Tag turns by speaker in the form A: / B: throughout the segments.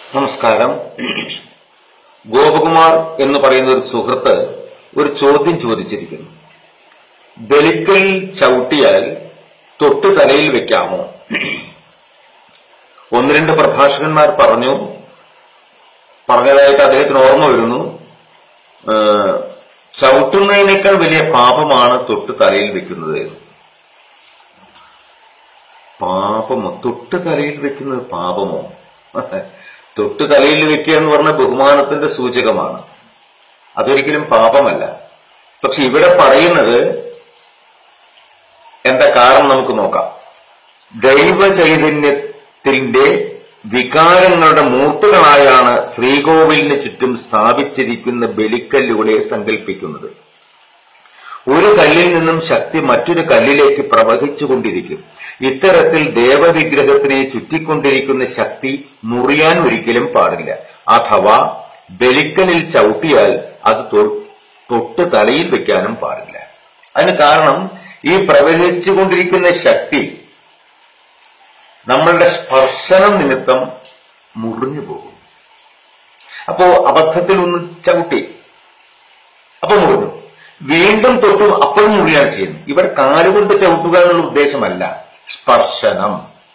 A: നമസ്കാരം ഗോപകുമാർ എന്ന് പറയുന്ന ഒരു സുഹൃത്ത് ഒരു ചോദ്യം ചോദിച്ചിരിക്കുന്നു ബലിക്കൽ ചവിട്ടിയാൽ തൊട്ട് തലയിൽ വെക്കാമോ ഒന്ന് രണ്ട് പ്രഭാഷകന്മാർ പറഞ്ഞു പറഞ്ഞതായിട്ട് അദ്ദേഹത്തിന് ഓർമ്മ വരുന്നു ഏഹ്, ചവിട്ടുന്നതിനേക്കാൾ വലിയ പാപമാണ് തൊട്ട് തലയിൽ വെക്കുന്നത് എന്ന്. പാപമോ തൊട്ട് തലയിൽ വെക്കുന്നത് പാപമോ തൊട്ട് തലയിൽ വെക്കുക എന്ന് പറഞ്ഞ ബഹുമാനത്തിന്റെ സൂചകമാണ് അതൊരിക്കലും പാപമല്ല പക്ഷെ ഇവിടെ പറയുന്നത് എന്താ കാരണം നമുക്ക് നോക്കാം ദൈവ ചൈതന്യത്തിന്റെ വികാരങ്ങളുടെ മൂർത്തുകളായാണ് ശ്രീകോവിലിന് ചുറ്റും സ്ഥാപിച്ചിരിക്കുന്ന ബലിക്കല്ലുകളെ സങ്കല്പിക്കുന്നത് ഒരു കല്ലിൽ നിന്നും ശക്തി മറ്റൊരു കല്ലിലേക്ക് പ്രവഹിച്ചുകൊണ്ടിരിക്കും ഇത്തരത്തിൽ ദേവവിഗ്രഹത്തിനെ ചുറ്റിക്കൊണ്ടിരിക്കുന്ന ശക്തി മുറിയാൻ ഒരിക്കലും പാടില്ല അഥവാ ബലിക്കലിൽ ചവിട്ടിയാൽ അത് തൊ- തൊട്ട് തലയിൽ വെക്കാനും പാടില്ല അതിന് കാരണം ഈ പ്രവഹിച്ചുകൊണ്ടിരിക്കുന്ന ശക്തി നമ്മളുടെ സ്പർശനം നിമിത്തം മുറിഞ്ഞു പോകും അപ്പോ അബദ്ധത്തിൽ ഒന്ന് ചവിട്ടി അപ്പൊ മുറിഞ്ഞു വീണ്ടും തൊട്ടു അപ്പോഴും മുറിയാണ് ചെയ്യുന്നത് ഇവർ കാലുകൊണ്ട് ചവിട്ടുക എന്നുള്ള ഉദ്ദേശമല്ല സ്പർശനം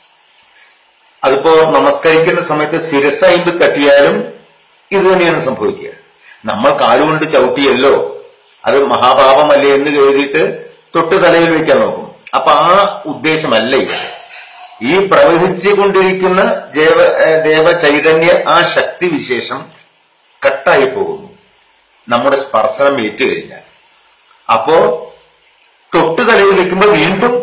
A: അതിപ്പോ നമസ്കരിക്കുന്ന സമയത്ത് ശിരസൈമ്പ് തട്ടിയാലും ഇത് തന്നെയാണ് സംഭവിക്കുക നമ്മൾ കാലുകൊണ്ട് ചവിട്ടിയല്ലോ അത് മഹാപാപമല്ലേ എന്ന് കരുതിയിട്ട് തൊട്ട് തലയിൽ വെക്കാൻ നോക്കും അപ്പൊ ആ ഉദ്ദേശമല്ല ഇത് ഈ പ്രവഹിച്ചുകൊണ്ടിരിക്കുന്ന ദേവ ഏഹ് ദേവചൈതന്യ ആ ശക്തി വിശേഷം കട്ടായി പോകുന്നു നമ്മുടെ സ്പർശനം ഏറ്റു കഴിഞ്ഞാൽ അപ്പോ തൊട്ട് തലയിൽ വെക്കുമ്പോൾ വീണ്ടും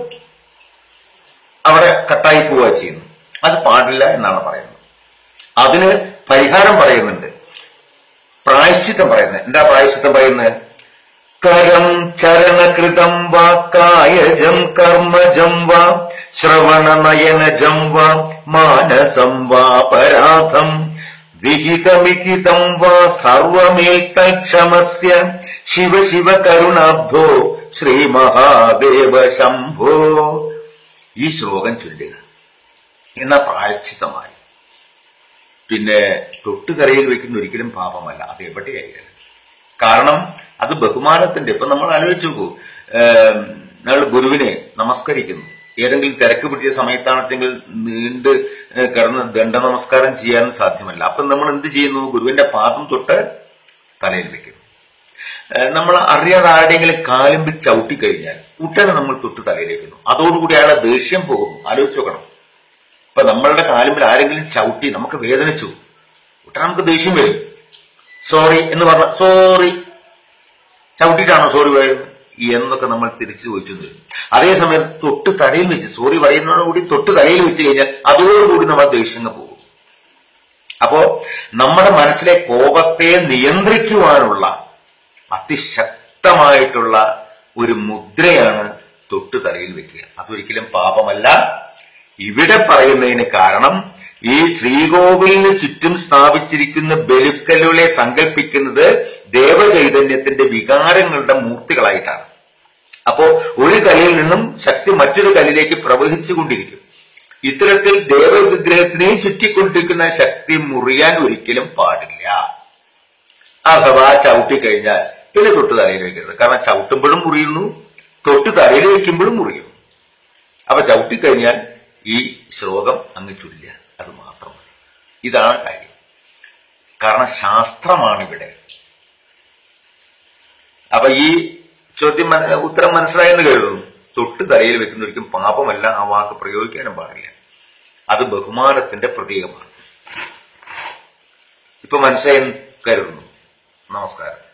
A: അവിടെ കട്ടായി പോവുക ചെയ്യുന്നു അത് പാടില്ല എന്നാണ് പറയുന്നത് അതിന് പരിഹാരം പറയുന്നുണ്ട് പ്രായശ്ചിത്തം പറയുന്നത് എന്താ പ്രായശ്ചിത്തം പറയുന്നത് കരം ചരണകൃതം വാ കായജം കർമ്മജം വാ ശ്രവണനയനജം വാ മാനസം വാ പരാധം വിഹിതമിഹിതം വാ സർവമേത്തക്ഷമസ്യ ശിവ ശിവ കരുണാബ്ധോ ശ്രീ മഹാദേവ ശംഭോ ഈ ശ്ലോകം ചൊല്ലുക എന്ന പ്രായശ്ചിത്തമായി പിന്നെ തൊട്ടുകരയിൽ വെക്കുന്ന ഒരിക്കലും പാപമല്ല അത് എവിടെയായാലും കാരണം അത് ബഹുമാനത്തിന്റെ ഇപ്പൊ നമ്മൾ ആലോചിച്ച് നോക്കൂ ഏം, നമ്മൾ ഗുരുവിനെ നമസ്കരിക്കുന്നു ഏതെങ്കിലും തിരക്ക് പിടിച്ച സമയത്താണെങ്കിൽ നീണ്ട് ഏഹ്, കിടന്ന് ദണ്ഡ നമസ്കാരം ചെയ്യാൻ സാധ്യമല്ല അപ്പൊ നമ്മൾ എന്ത് ചെയ്യുന്നു ഗുരുവിന്റെ പാദം തൊട്ട് തലയിൽ വെക്കുന്നു ഏഹ്, നമ്മൾ അറിയാതെ ആരുടെയെങ്കിലും കാലുമ്പിൽ ചവിട്ടി കഴിഞ്ഞാൽ ഉടനെ നമ്മൾ തൊട്ട് തലയിൽ വെക്കുന്നു അതോടുകൂടി അയാളെ ദേഷ്യം പോകുന്നു ആലോചിച്ച് നോക്കണം ഇപ്പൊ നമ്മളുടെ കാലുമ്പിൽ ആരെങ്കിലും ചവിട്ടി നമുക്ക് വേദനിച്ചു ഉടനെ നമുക്ക് ദേഷ്യം വരും സോറി എന്ന് പറഞ്ഞ സോറി ചവിട്ടിട്ടാണോ സോറി പറയുന്നത് എന്നൊക്കെ നമ്മൾ തിരിച്ചു ചോദിച്ചു വരും അതേസമയം തൊട്ട് തലയിൽ വെച്ച് സോറി പറയുന്നതോടുകൂടി തൊട്ട് തലയിൽ വെച്ച് കഴിഞ്ഞാൽ അതോടുകൂടി നമ്മൾ ദേഷ്യം പോകും അപ്പോ നമ്മുടെ മനസ്സിലെ കോപത്തെ നിയന്ത്രിക്കുവാനുള്ള അതിശക്തമായിട്ടുള്ള ഒരു മുദ്രയാണ് തൊട്ട് തലയിൽ വെക്കുക അതൊരിക്കലും പാപമല്ല ഇവിടെ പറയുന്നതിന് കാരണം ഈ ശ്രീകോവിലിന് ചുറ്റും സ്ഥാപിച്ചിരിക്കുന്ന ബലുക്കല്ലുകളെ സങ്കല്പിക്കുന്നത് ദേവചൈതന്യത്തിന്റെ വികാരങ്ങളുടെ മൂർത്തികളായിട്ടാണ് അപ്പോ ഒരു കലയിൽ നിന്നും ശക്തി മറ്റൊരു കല്ലിലേക്ക് പ്രവഹിച്ചുകൊണ്ടിരിക്കും ഇത്തരത്തിൽ ദേവവിഗ്രഹത്തിനെ ചുറ്റിക്കൊണ്ടിരിക്കുന്ന ശക്തി മുറിയാൻ ഒരിക്കലും പാടില്ല അഥവാ ചവിട്ടിക്കഴിഞ്ഞാൽ പിന്നെ തൊട്ട് തലയിൽ വെക്കരുത് കാരണം ചവിട്ടുമ്പോഴും മുറിയുന്നു തൊട്ട് തലയിൽ വെക്കുമ്പോഴും മുറിയുന്നു അപ്പൊ ചവിട്ടിക്കഴിഞ്ഞാൽ ഈ ശ്ലോകം അങ്ങ് ചൊല്ലുക അത് മാത്രം മതി. ഇതാണ് കാര്യം കാരണം ശാസ്ത്രമാണ് ഇവിടെ അപ്പൊ ഈ ചോദ്യം മന- ഉത്തരം മനസ്സിലായെന്ന് കരുതുന്നു തൊട്ട് തലയിൽ വെക്കുന്ന ഒരിക്കലും പാപമല്ല ആ വാക്ക് പ്രയോഗിക്കാനും പാടില്ല അത് ബഹുമാനത്തിന്റെ പ്രതീകമാണ് ഇപ്പൊ മനസ്സിലായെന്ന് കരുതുന്നു നമസ്കാരം